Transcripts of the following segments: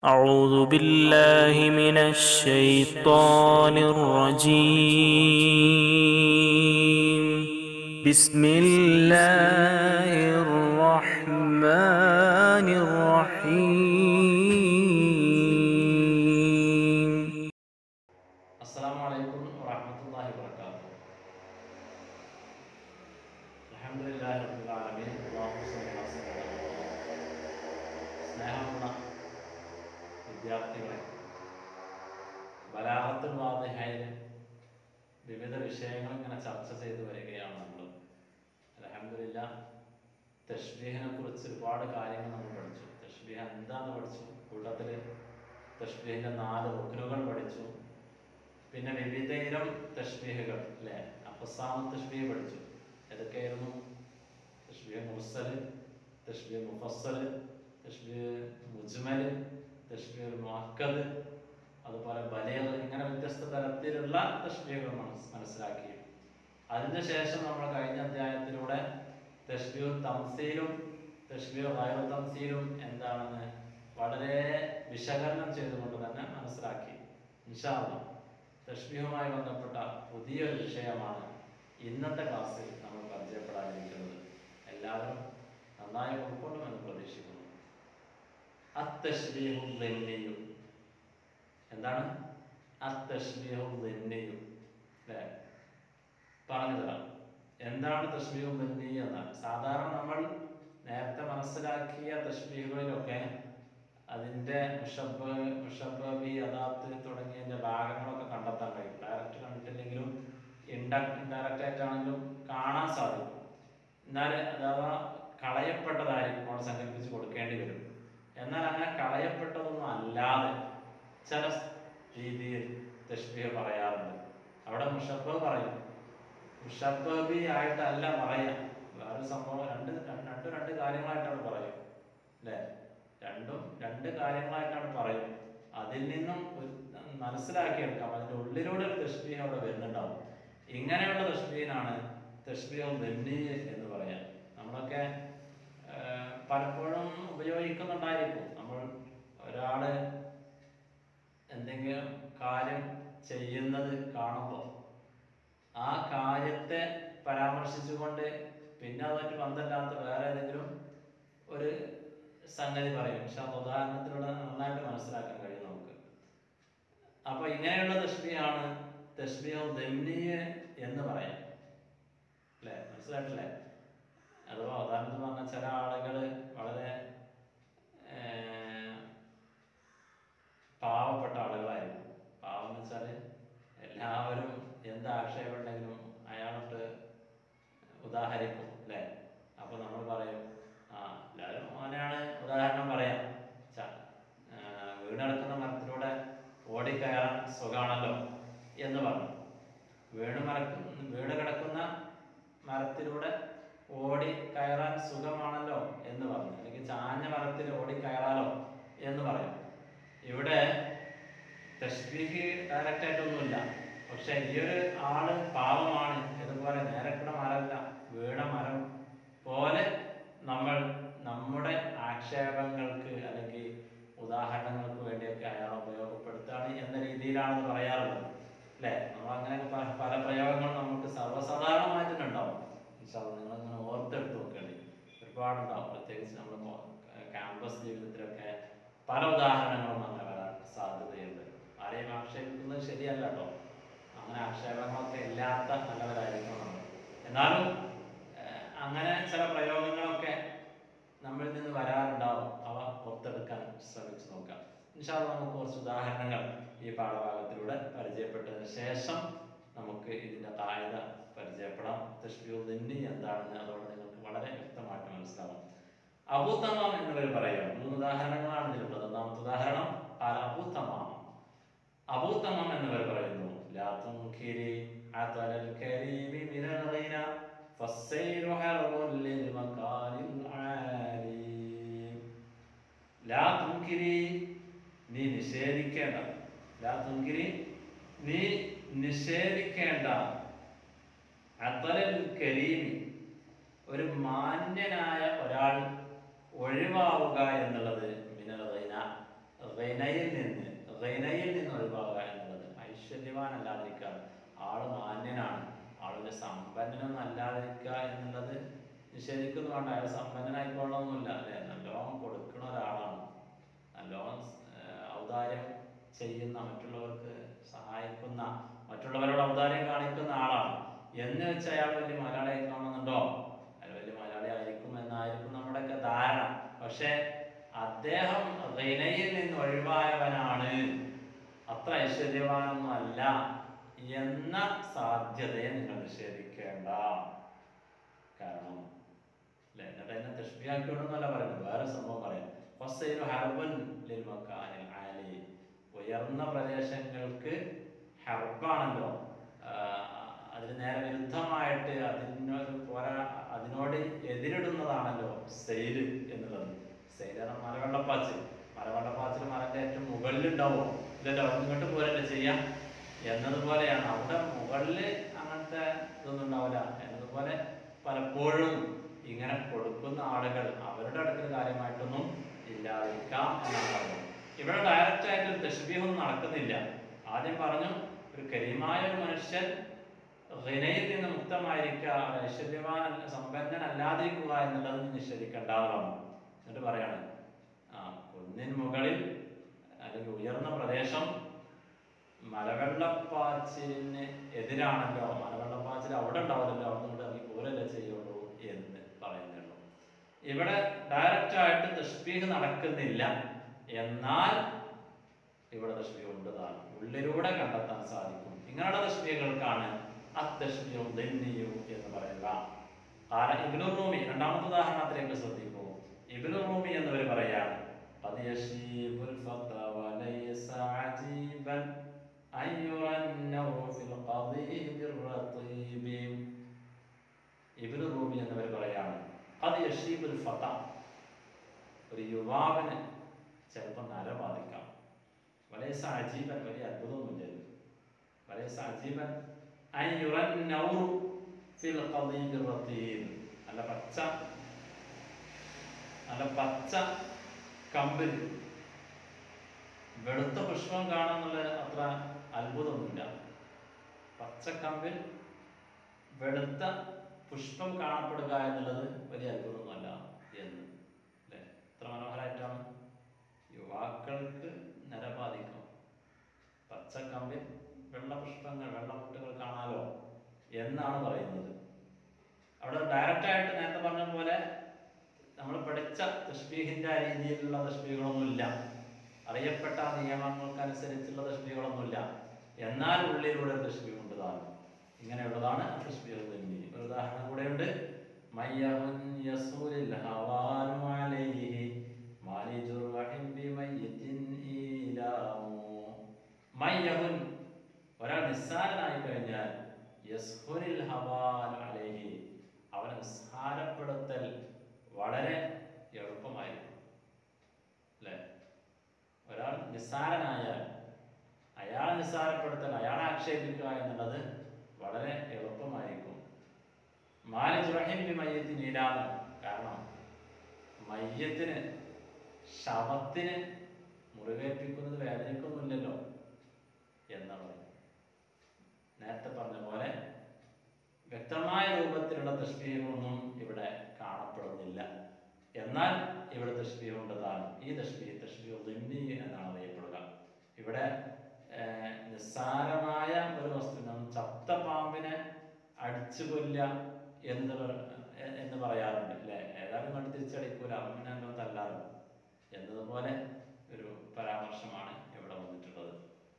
أعوذ بالله من الشيطان الرجيم بسم الله الرحمن الرحيم السلام عليكم ورحمة الله وبركاته الحمد لله رب العالمين اللهم صل على سيدنا محمد സ്നേഹമുള്ള വിദ്യാർത്ഥികളെ ബലാഹത്തുൽ വാദിഹയിൽ വിവിധ വിഷയങ്ങൾ ഇങ്ങനെ ചർച്ച ചെയ്ത് വരികയാണ് നമ്മൾ അലഹമില്ല തഷ്ബീഹിനെ കുറിച്ച് ഒരുപാട് കാര്യങ്ങൾ നമ്മൾ പഠിച്ചു തഷ്ബീഹ് എന്താന്ന് പഠിച്ചു കൂട്ടത്തിൽ തഷ്ബീഹിൻ്റെ നാല് റുക്കനുകൾ പഠിച്ചു പിന്നെ വിവിധ ഇനം തഷ്ബീഹുകൾ അല്ലേ അഫസാം തഷ്ബീഹ് പഠിച്ചു ഏതൊക്കെയായിരുന്നു തഷ്ബീഹ് മുർസല് തഷ്ബീഹ് മുഫസ്സല് തഷ്ബീഹ് മുജ്മല് തഷ്ബീഹ് മുഅക്കദ് അതുപോലെ ബലീഗ് ഇങ്ങനെ വ്യത്യസ്ത തരത്തിലുള്ള തഷ്ബീഹുകൾ മനസ് മനസ്സിലാക്കി അതിന് ശേഷം നമ്മൾ കഴിഞ്ഞ അധ്യായത്തിലൂടെ തഷ്ബീഹ് തംസീലും തഷ്ബീഹ് വയറു തംസീലും എന്താണെന്ന് വളരെ വിശകലനം ചെയ്തുകൊണ്ട് തന്നെ മനസ്സിലാക്കി ഇൻഷാല്ല തഷ്ബീഹുമായി ബന്ധപ്പെട്ട പുതിയൊരു വിഷയമാണ് ഇന്നത്തെ ക്ലാസ്സിൽ നമ്മൾ പരിചയപ്പെടാനിരിക്കുന്നത് എല്ലാവരും നന്നായി ഉൾക്കൊള്ളുമെന്ന് പ്രതീക്ഷിക്കുന്നു അത്തഷ്ബീഹു ദന്നിയു എന്താണ് അത്തഷ്ബീഹു ദന്നിയു അല്ലേ പറഞ്ഞു തരാം എന്താണ് തഷ്ബീഹു ദന്നി എന്നാൽ സാധാരണ നമ്മൾ നേരത്തെ മനസ്സിലാക്കിയ തഷ്ബീഹുകളിലൊക്കെ അതിൻ്റെ മുഷബ് മുഷബി അദാത്ത് തുടങ്ങിയതിൻ്റെ ഭാഗങ്ങളൊക്കെ കണ്ടെത്താൻ കഴിയും ഡയറക്റ്റ് കണ്ടിട്ടില്ലെങ്കിലും ഇൻഡ ഇൻഡയറക്റ്റ് ആയിട്ടാണെങ്കിലും കാണാൻ സാധിക്കും എന്നാൽ അഥവാ കളയപ്പെട്ടതായിരിക്കും നമ്മൾ സങ്കല്പിച്ച് കൊടുക്കേണ്ടി വരും എന്നാൽ അങ്ങനെ കളയപ്പെട്ടതൊന്നും അല്ലാതെ ചില രീതിയിൽ തഷ്ബീഹ് പറയാറുണ്ട് അവിടെ മുഷബ് പറയും മുഷബി ആയിട്ടല്ല പറയാം വേറൊരു സംഭവം രണ്ട് രണ്ട് രണ്ട് രണ്ട് കാര്യങ്ങളായിട്ടാണ് പറയും അല്ലേ രണ്ടും രണ്ട് കാര്യങ്ങളായിട്ടാണ് പറയും അതിൽ നിന്നും ഒരു മനസ്സിലാക്കിയെടുക്കാം അതിൻ്റെ ഉള്ളിലൂടെ ഒരു തഷ്ബീഹ് അവിടെ വരുന്നുണ്ടാവും ഇങ്ങനെയുള്ള തഷ്ബീഹിനാണ് തഷ്ബീഹ് ബന്നി എന്ന് പറയാം നമ്മളൊക്കെ ആ, പലപ്പോഴും ഉപയോഗിക്കുന്നുണ്ടായിരിക്കും നമ്മൾ ഒരാള് എന്തെങ്കിലും കാര്യം ചെയ്യുന്നത് കാണുമ്പോൾ ആ കാര്യത്തെ പരാമർശിച്ചുകൊണ്ട് പിന്നെ അതുമായിട്ട് ബന്ധമില്ലാത്ത വേറെ ഏതെങ്കിലും ഒരു സംഗതി പറയും പക്ഷെ അത് ഉദാഹരണത്തിലൂടെ നന്നായിട്ട് മനസ്സിലാക്കാൻ കഴിയും നമുക്ക് അപ്പൊ ഇങ്ങനെയുള്ള തഷ്ബിയാണ് തഷ്ബിഹ് ദമ്നിയ എന്ന് പറയാം അല്ലേ മനസ്സിലായിട്ടില്ലേ അഥവാ ഉദാഹരണത്തിന് പറഞ്ഞ ചില ആളുകൾ വളരെ ഏർ, പാവപ്പെട്ട ആളുകളായിരിക്കും പാവം എന്ന് വെച്ചാൽ എല്ലാവരും എന്ത് ആക്ഷേപം ഉണ്ടെങ്കിലും അയാളോട്ട് ഉദാഹരിക്കും അല്ലേ അപ്പൊ നമ്മൾ പറയും ആ എല്ലാവരും അവനാണ് ഉദാഹരണം പറയാം ച- ആ, വീണടക്കുന്ന മരത്തിലൂടെ ഓടിക്കയറാൻ സുഖാണല്ലോ എന്ന് പറഞ്ഞു വീണ് മറക്കുന്ന വീണ് കിടക്കുന്ന മരത്തിലൂടെ ഓടി കയറാൻ സുഖമാണല്ലോ എന്ന് പറഞ്ഞു അല്ലെങ്കിൽ ചാഞ്ഞ മരത്തിൽ ഓടി കയറാലോ എന്ന് പറയും ഇവിടെ തഷ്ബീഹ് ഡയറക്റ്റ് ആയിട്ടൊന്നുമില്ല പക്ഷെ ഈ ഒരു ആള് പാവമാണ് ഇതുപോലെ നേരക്കിട മരമല്ല വീണ മരം പോലെ നമ്മൾ നമ്മുടെ ആക്ഷേപങ്ങൾക്ക് അല്ലെങ്കിൽ ഉദാഹരണങ്ങൾക്ക് വേണ്ടിയൊക്കെ അയാൾ ഉപയോഗപ്പെടുത്താണ് എന്ന രീതിയിലാണ് ഇത് പറയാറുള്ളത് അല്ലേ നമ്മൾ അങ്ങനെ പല പല പ്രയോഗങ്ങളും നമുക്ക് സർവ്വസാധാരണമായിട്ടുണ്ടാവും നിങ്ങളിങ്ങനെ ഓർത്തെടുത്ത് നോക്കേണ്ടി ഒരുപാടുണ്ടാവും പ്രത്യേകിച്ച് നമ്മൾ ക്യാമ്പസ് ജീവിതത്തിലൊക്കെ പല ഉദാഹരണങ്ങളും അങ്ങനെ വരാൻ സാധ്യതയുണ്ട് ആരെയും ആക്ഷേപിക്കുന്നത് ശരിയല്ല കേട്ടോ അങ്ങനെ ആക്ഷേപങ്ങളൊക്കെ ഇല്ലാത്ത നല്ലവരായിരിക്കും നമ്മൾ എന്നാലും ഏഹ്, അങ്ങനെ ചില പ്രയോഗങ്ങളൊക്കെ നമ്മളിൽ നിന്ന് വരാറുണ്ടാവും അവ പുറത്തെടുക്കാൻ ശ്രമിച്ചു നോക്കാം ഇൻഷാല്ല നമുക്ക് കുറച്ച് ഉദാഹരണങ്ങൾ ഈ പാഠഭാഗത്തിലൂടെ പരിചയപ്പെട്ടതിന് ശേഷം നമുക്ക് ഇതിന്റെ കായിക പരിചയപ്പെടാം തഷ്ബിയുദ്ദീനി എന്താണെന്ന് അതോടെ നിങ്ങൾക്ക് വളരെ വ്യക്തമായിട്ട് മനസ്സിലാവും അബൂത്തമാം എന്നിവർ പറയുക മൂന്ന് ഉദാഹരണങ്ങളാണ് ഇതിലുള്ളത് ഒന്നാമത്തെ ഉദാഹരണം ആൽ അബൂത്തമാം അബൂത്തമാം എന്നിവർ പറയുന്നു ലാ തുൻകിരി അതലൽ കരീമി മിനൽ ഗിന ഫസ്സൈറു ഹർബുൻ ലിൽ മകാനിൽ ആലി ലാ തുൻകിരി നീ നിഷേധിക്കേണ്ട ലാ തുൻകിരി നീ നിഷേധിക്കേണ്ട അത്തലൽ കരീമി ഒരു മാന്യനായ ഒരാൾ ഒഴിവാവുക എന്നുള്ളത് മിനൽ ഗിന റൈനയിൽ നിന്ന് റൈനയിൽ നിന്ന് ഒഴിവാകുക എന്നുള്ളത് ഐശ്വര്യവാനല്ലാതിരിക്കുക ആള് മാന്യനാണ് ആളൊരു സമ്പന്നനൊന്നും അല്ലാതിരിക്കുക എന്നുള്ളത് നിഷേധിക്കുന്നു വേണ്ട അയാൾ സമ്പന്നനായിക്കൊള്ളണമെന്നില്ല അല്ലെ നല്ലോണം കൊടുക്കുന്ന ഒരാളാണ് നല്ലോണം ഏഹ്, ഔദാര്യം ചെയ്യുന്ന മറ്റുള്ളവർക്ക് സഹായിക്കുന്ന മറ്റുള്ളവരോട് ഔദാര്യം കാണിക്കുന്ന ആളാണ് എന്ന് വെച്ച് അയാൾ വലിയ മലയാളിയായി കാണുന്നുണ്ടോ അയാൾ വലിയ മലയാളി ആയിരിക്കും എന്നായിരിക്കും നമ്മുടെയൊക്കെ ധാരണ പക്ഷെ അദ്ദേഹം റെനയിൽ നിന്ന് ഒഴിവായവനാണ് അത്ര ഐശ്വര്യവാനൊന്നും അല്ല എന്ന സാധ്യതയെ നിങ്ങൾ നിഷേധിക്കേണ്ട കാരണം അല്ലെ എന്നിട്ട് എന്നെ തഷ്ബിയാക്കിയോണ്ടെന്നല്ല പറയുന്നത് വേറെ സംഭവം പറയാം ഫസ്സൈനു ഹർബൻ ലിൽ മക്കാനിൽ ആലി ഉയർന്ന പ്രദേശങ്ങൾക്ക് ഹർബാണല്ലോ ആഹ് അതിന് നേരെ വിരുദ്ധമായിട്ട് അതിനൊരു പോരാ അതിനോട് എതിരിടുന്നതാണല്ലോ സെയില് എന്നുള്ളത് സെയിലാണ് മലവെള്ളപ്പാച്ചിൽ മലവെള്ളപ്പാച്ചിൽ മരന്റെ ഏറ്റവും മുകളിലുണ്ടാവും ഇല്ലല്ലോ ഇങ്ങോട്ട് പോരല്ലേ ചെയ്യാം എന്നതുപോലെയാണ് അവിടെ മുകളില് അങ്ങനത്തെ ഇതൊന്നും ഉണ്ടാവില്ല എന്നതുപോലെ പലപ്പോഴും ഇങ്ങനെ കൊടുക്കുന്ന ആളുകൾ അവരുടെ അടുക്കൽ കാര്യമായിട്ടൊന്നും ഇല്ലാതിരിക്കാം എന്നാണ് പറഞ്ഞത് ഇവിടെ ഡയറക്റ്റ് ആയിട്ട് ഒരു തഷ്ബീഹൊന്നും നടക്കുന്നില്ല ആദ്യം പറഞ്ഞു ഒരു കരീമായ ഒരു മനുഷ്യൻ റിനയിൽ നിന്ന് മുക്തമായിരിക്കുക ഒരു ഐശ്വര്യവാൻ സമ്പന്നൻ അല്ലാതിരിക്കുക എന്നുള്ളത് നിഷേധിക്കേണ്ടതാണ് എന്നിട്ട് പറയാണ് ആ കുന്നിൻ മുകളിൽ അല്ലെങ്കിൽ ഉയർന്ന പ്രദേശം മലവെള്ളപ്പാച്ചിലിന് എതിരാണല്ലോ മലവെള്ളപ്പാച്ചിൽ അവിടെ ഉണ്ടാവില്ലല്ലോ അവിടെ നിന്ന് ഇറങ്ങി പോരല്ലേ ചെയ്യുള്ളൂ എന്ന് പറയുന്നുള്ളൂ ഇവിടെ ഡയറക്റ്റ് ആയിട്ട് തഷ്ബീഹ് നടക്കുന്നില്ല എന്നാൽ ഇവിടെ തഷ്ബീഹ് ഉണ്ട് താൻ ഉള്ളിലൂടെ കണ്ടെത്താൻ സാധിക്കും ഇങ്ങനെയുള്ള തഷ്ബീഹുകൾക്കാണ് അത്തഷ്ബീഹും ദന്നിയും എന്ന് പറയുക കാരണം ഇബ്നു റൂമി രണ്ടാമത്തെ ഉദാഹരണത്തിലേക്ക് ശ്രദ്ധിക്കൂ ഇബ്നു റൂമി എന്നിവർ പറയാണ് قد يشيب الفتى وليس عجيبا أن يرى النور في القضيب الرطيب ഇബ്നു റൂമി എന്നിവർ പറയാണ് അത് യഷീബുൽ ഫത ഒരു യുവാവിന് ചിലപ്പോൾ നര ബാധിക്കാം വളരെ അജീബൻ വലിയ അത്ഭുതമൊന്നുമില്ല ഇത്. വളരെ അജീബൻ അൻ യുറൻ നൗറു ഫിൽ ഖദീബി റതീബ് നല്ല പച്ച നല്ല പച്ച കമ്പിൽ വെളുത്ത പുഷ്പം കാണാന്നുള്ള അത്ര അത്ഭുതമൊന്നുമില്ല പച്ചക്കമ്പിൽ വെളുത്ത പുഷ്പം കാണപ്പെടുക എന്നുള്ളത് വലിയ അത്ഭുതമൊന്നുമല്ല എന്ന് അല്ലേ എത്ര മനോഹരമായിട്ടാണ് യുവാക്കൾക്ക് നരബാധിക്കും പച്ചക്കമ്പിൽ വെള്ള പുഷ്പങ്ങൾ വെള്ളമുട്ടുകൾ കാണാലോ എന്നാണ് പറയുന്നത് അവിടെ ഡയറക്റ്റ് ആയിട്ട് നേരത്തെ പറഞ്ഞ പോലെ നമ്മൾ പഠിച്ച തഷ്ബീഹിന്റെ രീതിയിലുള്ള തഷ്ബീഹുകളൊന്നുമില്ല അറിയപ്പെട്ട നിയമങ്ങൾക്കനുസരിച്ചുള്ള തഷ്ബീഹുകളൊന്നുമില്ല എന്നാൽ ഉള്ളിലൂടെ തഷ്ബീഹ് ഉണ്ട് താനും ഇങ്ങനെയുള്ളതാണ് തഷ്ബീഹ് തന്നെ ഒരു ഉദാഹരണം കൂടെയുണ്ട് മയ്യഹുൻ യസൂലിൽ ഹവാനു അലൈഹി മാലിജുർ റഹിം ബിമയ്യിത്തിൻ ഈലാമു മയ്യഹുൻ ഒരാൾ നിസ്സാരനായി കഴിഞ്ഞാൽ യസ്ഹുനിൽ ഹവാനു അലൈഹി അവനെ നിസ്സാരപ്പെടുത്തൽ വളരെ എളുപ്പമായിരിക്കും അല്ലേ ഒരാൾ നിസ്സാരനായാൽ അയാളെ നിസ്സാരപ്പെടുത്തൽ അയാളെ ആക്ഷേപിക്കുക എന്നുള്ളത് വളരെ എളുപ്പമായിരിക്കും മാലിജ് റഹിം ബി മയ്യത്തിന് ഇലാമു കാരണം മയ്യത്തിന് ശവത്തിന് മുറിവേൽപ്പിക്കുന്നത് വേദനിക്കൊന്നുമില്ലല്ലോ എന്നാണ് പറയുന്നത് നേരത്തെ പറഞ്ഞ പോലെ വ്യക്തമായ രൂപത്തിലുള്ള തഷ്ബീഹൊന്നും ഇവിടെ കാണപ്പെടുന്നില്ല എന്നാൽ ഇവിടെ തഷ്ബീഹ് ഉണ്ടതാണ് ഈ തഷ്ബീഹ് തഷ്ബീഹ് ദിന്നി എന്നാണ് അറിയപ്പെടുക ഇവിടെ ഏർ, നിസ്സാരമായ ഒരു വസ്തുവിനെ ചത്ത പാമ്പിനെ അടിച്ചു കൊല്ല എന്ന് പറ- എ- എന്ന് പറയാറുണ്ട് അല്ലേ ഏതായാലും കണ്ട് തിരിച്ചടിക്കൂല അമ്മനെ എന്തോ തല്ലാറുണ്ട് എന്നതുപോലെ ഒരു പരാമർശമാണ് ഇവിടെ വന്നിട്ടുള്ളത്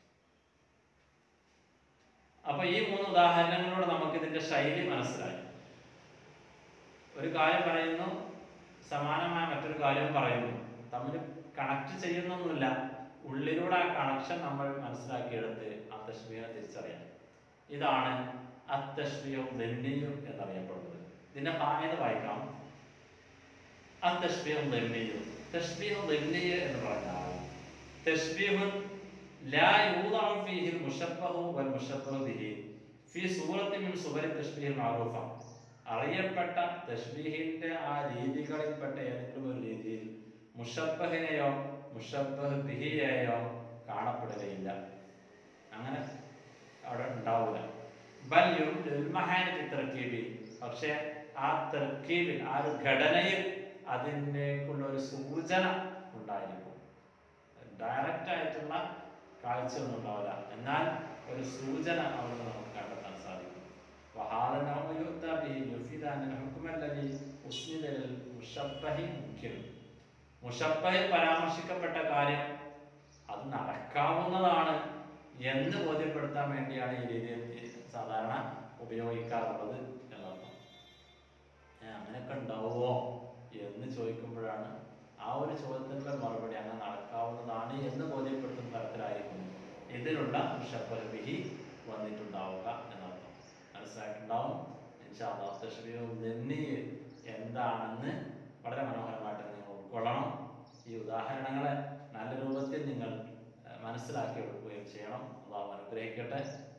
അപ്പൊ ഈ മൂന്ന് ഉദാഹരണങ്ങളിലൂടെ നമുക്ക് ഇതിന്റെ ശൈലി മനസ്സിലായി ഒരു കാര്യം പറയുന്നു സമാനമായ മറ്റൊരു കാര്യവും പറയുന്നു തമ്മിൽ കണക്ട് ചെയ്യുന്നൊന്നുമില്ല ഉള്ളിലൂടെ ആ കണക്ഷൻ നമ്മൾ മനസ്സിലാക്കിയെടുത്ത് ആ തശ്മീനെ തിരിച്ചറിയാം ഇതാണ് അത്തശ്മിയും ദന്നിയും എന്നറിയപ്പെടുന്നത് ഇതിന്റെ പായത വായിക്കാം അത്തശ്മിയും ദന്നിയും തശ്മീഹും ദന്നിയ എന്ന് പറഞ്ഞാൽ തശ്മീഹുൻ لا يوضع فيه المشبه والمشبه به في صورة من صور التشبيه المعروفة അറിയപ്പെട്ട തഷ്ബീഹിന്റെ ആ രീതികളിൽപ്പെട്ട ഏതെങ്കിലും ഒരു രീതിയിൽ മുഷബഹിനെയോ മുഷബ്ബഹ് ബിഹിയെയോ കാണപ്പെടുകയില്ല അങ്ങനെ അവിടെ ഉണ്ടാവില്ല ബൽ യുൽമഹാനി തർക്കീബി പക്ഷേ ആ തർക്കീബിൽ ആ ഒരു ഘടനയിൽ അതിനേക്കുള്ള ഒരു സൂചന ഉണ്ടായിരിക്കും ഡയറക്റ്റ് ആയിട്ടുള്ള കാഴ്ച ഒന്നും ഉണ്ടാവില്ല എന്നാൽ ഒരു സൂചന അവിടെ നമുക്ക് കണ്ടെത്താൻ സാധിക്കും وهذا النوع يؤتى به يفيد أن الحكم الذي أسند للمشبه ممكن മുഷബഹിൽ പരാമർശിക്കപ്പെട്ട കാര്യം അത് നടക്കാവുന്നതാണ് എന്ന് ബോധ്യപ്പെടുത്താൻ വേണ്ടിയാണ് ഈ രീതി സാധാരണ ഉപയോഗിക്കാറുള്ളത് എന്നർത്ഥം ഏ, അങ്ങനെയൊക്കെ ഉണ്ടാവുമോ എന്ന് ചോദിക്കുമ്പോഴാണ് ആ ഒരു ചോദ്യത്തിനുള്ള മറുപടി അങ്ങനെ നടക്കാവുന്നതാണ് എന്ന് ബോധ്യപ്പെടുത്തുന്ന തരത്തിലായിരിക്കും ഇതിലുള്ള മുഷബഹി വന്നിട്ടുണ്ടാവുക എന്നർത്ഥം മനസ്സിലായിട്ടുണ്ടാവും തശ്ബീഹും നെന്നി എന്താണെന്ന് വളരെ മനോഹരമായിട്ട് നിങ്ങൾ ഉൾക്കൊള്ളണം ഈ ഉദാഹരണങ്ങളെ നല്ല രൂപത്തിൽ നിങ്ങൾ ഏഹ്, മനസ്സിലാക്കി എടുക്കുകയും ചെയ്യണം അള്ളാഹു അനുഗ്രഹിക്കട്ടെ